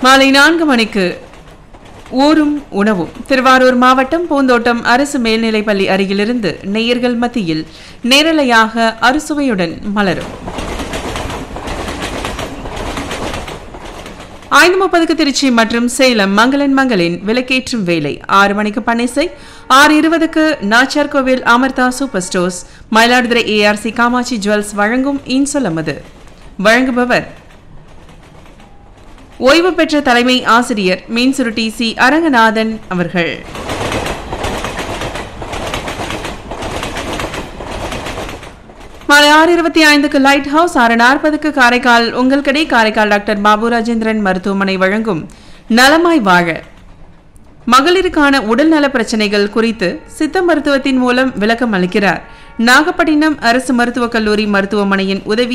மாலை நான்கு மணிக்கு ஊரும் உணவும் திருவாரூர் மாவட்டம் பூந்தோட்டம் அரசு மேல்நிலைப்பள்ளி அருகிலிருந்து நேயர்கள் மத்தியில் நேரலையாக அறுசுவையுடன் மலரும் ஐந்து முப்பதுக்கு திருச்சி மற்றும் சேலம் மங்களன் மங்களின் விலக்கேற்றும் வேலை ஆறு மணிக்கு பன்னிசை ஆறு இருபதுக்கு Nachar Koil Amirtha super stores Mayiladuthurai ARC Kamatchi jewels வழங்கும் இன்சொலமது வழங்குபவர் ஓய்வு பெற்ற தலைமை ஆசிரியர் மீன்சுருட்டி சி அரங்கநாதன் அவர்கள் மாலை ஆறு இருபத்தி ஐந்துக்கு லைட் ஹவுஸ் ஆறு நாற்பதுக்கு காரைக்கால் உங்கள் கடை காரைக்கால் டாக்டர் பாபு ராஜேந்திரன் மருத்துவமனை வழங்கும் நலமாய் வாழ மகளிருக்கான உடல்நல பிரச்சனைகள் குறித்து சித்த மருத்துவத்தின் மூலம் விளக்கம் அளிக்கிறார் நாகப்பட்டினம் அரசு மருத்துவக் கல்லூரி மருத்துவமனையின் உதவி